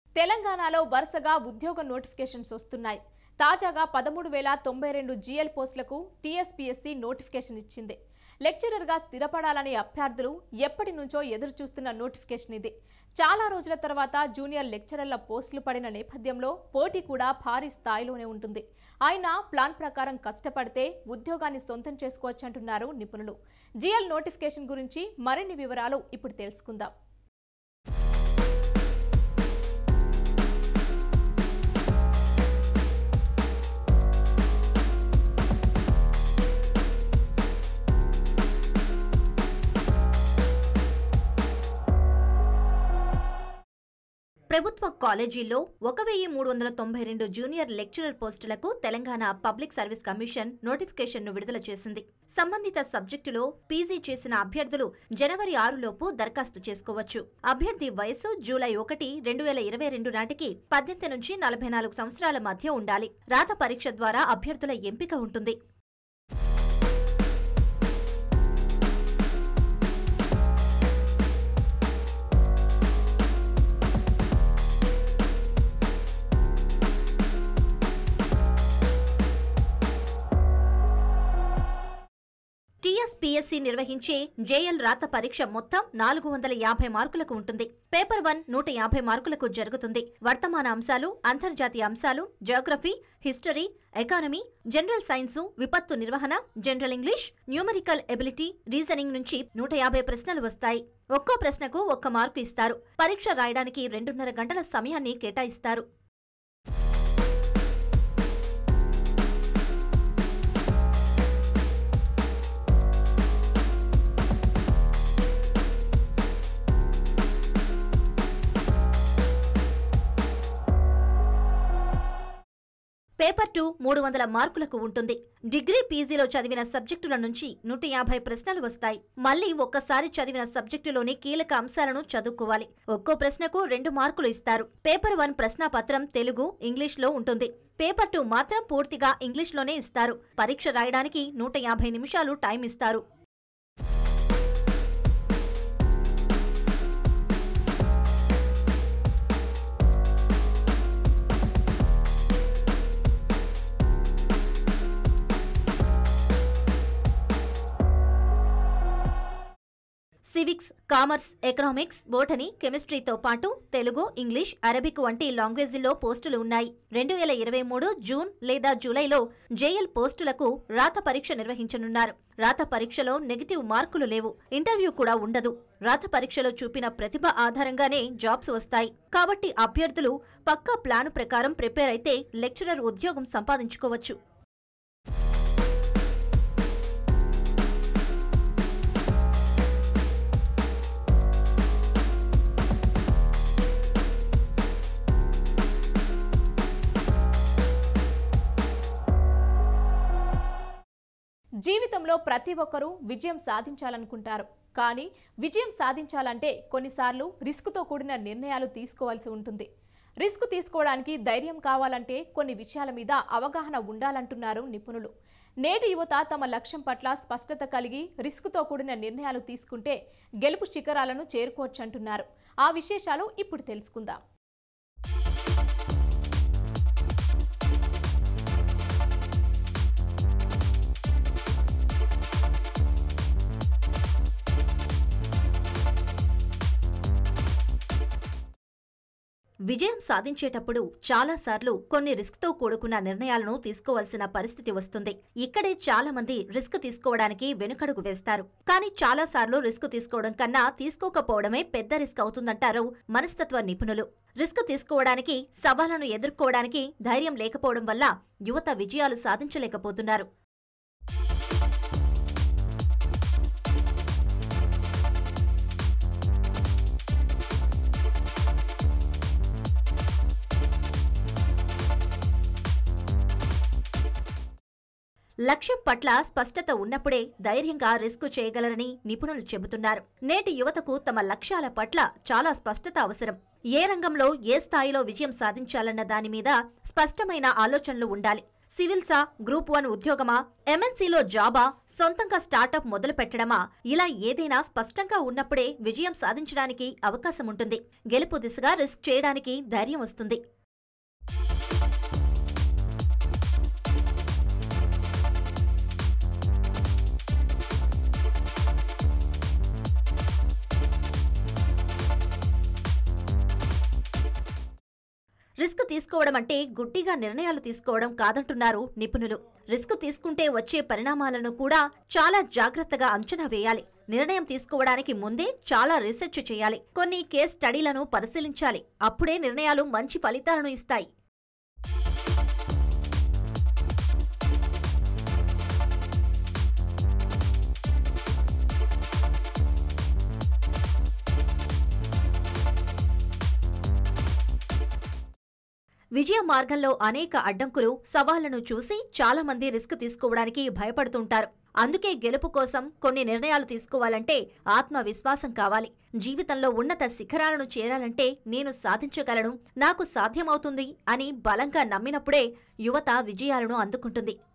తెలంగాణలో వరుసగా ఉద్యోగ నోటిఫికేషన్స్ వస్తున్నాయి తాజాగా పదమూడు వేల తొంభై రెండు జీఎల్ పోస్టులకు టీఎస్పీఎస్సీ నోటిఫికేషన్ ఇచ్చింది లెక్చరర్గా స్థిరపడాలనే అభ్యర్థులు ఎప్పటి నుంచో ఎదురు చూస్తున్న నోటిఫికేషన్ ఇది చాలా రోజుల తర్వాత జూనియర్ లెక్చరర్ల పోస్టులు పడిన నేపథ్యంలో పోటీ కూడా భారీ స్థాయిలోనే ఉంటుంది అయినా ప్లాన్ ప్రకారం కష్టపడితే ఉద్యోగాన్ని సొంతం చేసుకోవచ్చంటున్నారు నిపుణులు జీఎల్ నోటిఫికేషన్ గురించి మరిన్ని వివరాలు ఇప్పుడు తెలుసుకుందాం ప్రభుత్వ కాలేజీల్లో ఒక వెయ్యి మూడు వందల తొంభై రెండు జూనియర్ లెక్చరర్ పోస్టులకు తెలంగాణ పబ్లిక్ సర్వీస్ కమిషన్ నోటిఫికేషన్ను విడుదల చేసింది సంబంధిత సబ్జెక్టులో పీజీ చేసిన అభ్యర్థులు జనవరి ఆరులోపు దరఖాస్తు చేసుకోవచ్చు అభ్యర్థి వయసు జూలై ఒకటి రెండు వేల ఇరవై రెండు నాటికి పద్దెనిమిది నుంచి నలభై నాలుగు సంవత్సరాల మధ్య ఉండాలి రాత పరీక్ష ద్వారా అభ్యర్థుల ఎంపిక ఉంటుంది టీఎస్పీఎస్సీ నిర్వహించే జేఎల్ రాత పరీక్ష మొత్తం నాలుగు వందల యాభై మార్కులకు ఉంటుంది పేపర్ వన్ నూట యాభై మార్కులకు జరుగుతుంది వర్తమాన అంశాలు అంతర్జాతీయ అంశాలు geography history economy general science విపత్తు నిర్వహణ general English numerical ability reasoning నుంచి నూట యాభై ప్రశ్నలు వస్తాయి ఒక్కో ప్రశ్నకు ఒక్క మార్కు ఇస్తారు పరీక్ష రాయడానికి రెండున్నర గంటల సమయాన్ని కేటాయిస్తారు పేపర్ టూ మూడు వందల మార్కులకు ఉంటుంది డిగ్రీ పీజీలో చదివిన సబ్జెక్టుల నుంచి నూట యాభై ప్రశ్నలు వస్తాయి మళ్ళీ ఒక్కసారి చదివిన సబ్జెక్టులోని కీలక అంశాలను చదువుకోవాలి ఒక్కో ప్రశ్నకు రెండు మార్కులు ఇస్తారు పేపర్ వన్ ప్రశ్నాపత్రం తెలుగు ఇంగ్లీష్లో ఉంటుంది పేపర్ టూ మాత్రం పూర్తిగా ఇంగ్లీష్లోనే ఇస్తారు పరీక్ష రాయడానికి నూట యాభై నిమిషాలు టైం ఇస్తారు సివిక్స్ కామర్స్ ఎకనామిక్స్ బోటనీ కెమిస్ట్రీతో పాటు తెలుగు ఇంగ్లీష్ అరబిక్ వంటి లాంగ్వేజీల్లో పోస్టులు ఉన్నాయి రెండు వేల ఇరవై మూడు జూన్ లేదా జూలైలో జేఎల్ పోస్టులకు రాత పరీక్ష నిర్వహించనున్నారు రాత పరీక్షలో నెగిటివ్ మార్కులు లేవు ఇంటర్వ్యూ కూడా ఉండదు రాత పరీక్షలో చూపిన ప్రతిభ ఆధారంగానే జాబ్స్ వస్తాయి కాబట్టి అభ్యర్థులు పక్కా ప్లాను ప్రకారం ప్రిపేర్ అయితే లెక్చరర్ ఉద్యోగం సంపాదించుకోవచ్చు జీవితంలో ప్రతి ఒక్కరూ విజయం సాధించాలనుకుంటారు కానీ విజయం సాధించాలంటే కొన్నిసార్లు రిస్క్తో కూడిన నిర్ణయాలు తీసుకోవాల్సి ఉంటుంది రిస్క్ తీసుకోవడానికి ధైర్యం కావాలంటే కొన్ని విషయాల మీద అవగాహన ఉండాలంటున్నారు నిపుణులు నేటి యువత తమ లక్ష్యం పట్ల స్పష్టత కలిగి రిస్క్తో కూడిన నిర్ణయాలు తీసుకుంటే గెలుపు శిఖరాలను చేరుకోవచ్చంటున్నారు ఆ విశేషాలు ఇప్పుడు తెలుసుకుందాం విజయం సాధించేటప్పుడు చాలాసార్లు కొన్ని రిస్క్తో కూడుకున్న నిర్ణయాలను తీసుకోవాల్సిన పరిస్థితి వస్తుంది ఇక్కడే చాలా మంది రిస్క్ తీసుకోవడానికి వెనుకడుగు వేస్తారు కానీ చాలాసార్లు రిస్క్ తీసుకోవడం కన్నా తీసుకోకపోవడమే పెద్ద రిస్క్ అవుతుందంటారు మనస్తత్వ నిపుణులు రిస్క్ తీసుకోవడానికి సవాళ్లను ఎదుర్కోవడానికి ధైర్యం లేకపోవడం వల్ల యువత విజయాలు సాధించలేకపోతున్నారు లక్ష్యం పట్ల స్పష్టత ఉన్నప్పుడే ధైర్యంగా రిస్క్ చేయగలరని నిపుణులు చెబుతున్నారు నేటి యువతకు తమ లక్ష్యాల పట్ల చాలా స్పష్టత అవసరం ఏ రంగంలో ఏ స్థాయిలో విజయం సాధించాలన్న దాని మీద స్పష్టమైన ఆలోచనలు ఉండాలి సివిల్సా గ్రూప్ వన్ ఉద్యోగమా ఎంఎన్సీలో జాబా సొంతంగా స్టార్టప్ మొదలు పెట్టడమా ఇలా ఏదైనా స్పష్టంగా ఉన్నప్పుడే విజయం సాధించడానికి అవకాశం ఉంటుంది గెలుపు దిశగా రిస్క్ చేయడానికి ధైర్యం వస్తుంది రిస్క్ తీసుకోవడం అంటే గుడ్డిగా నిర్ణయాలు తీసుకోవడం కాదంటున్నారు నిపుణులు రిస్క్ తీసుకుంటే వచ్చే పరిణామాలను కూడా చాలా జాగ్రత్తగా అంచనా వేయాలి నిర్ణయం తీసుకోవడానికి ముందే చాలా రీసెర్చ్ చేయాలి కొన్ని కేస్ స్టడీలను పరిశీలించాలి అప్పుడే నిర్ణయాలు మంచి ఫలితాలను ఇస్తాయి విజయ మార్గంలో అనేక అడ్డంకులు సవాళ్లను చూసి చాలా మంది రిస్క్ తీసుకోవడానికి భయపడుతుంటారు అందుకే గెలుపు కోసం కొన్ని నిర్ణయాలు తీసుకోవాలంటే ఆత్మవిశ్వాసం కావాలి జీవితంలో ఉన్నత శిఖరాలను చేరాలంటే నేను సాధించగలను నాకు సాధ్యమవుతుంది అని బలంగా నమ్మినప్పుడే యువత విజయాలను అందుకుంటుంది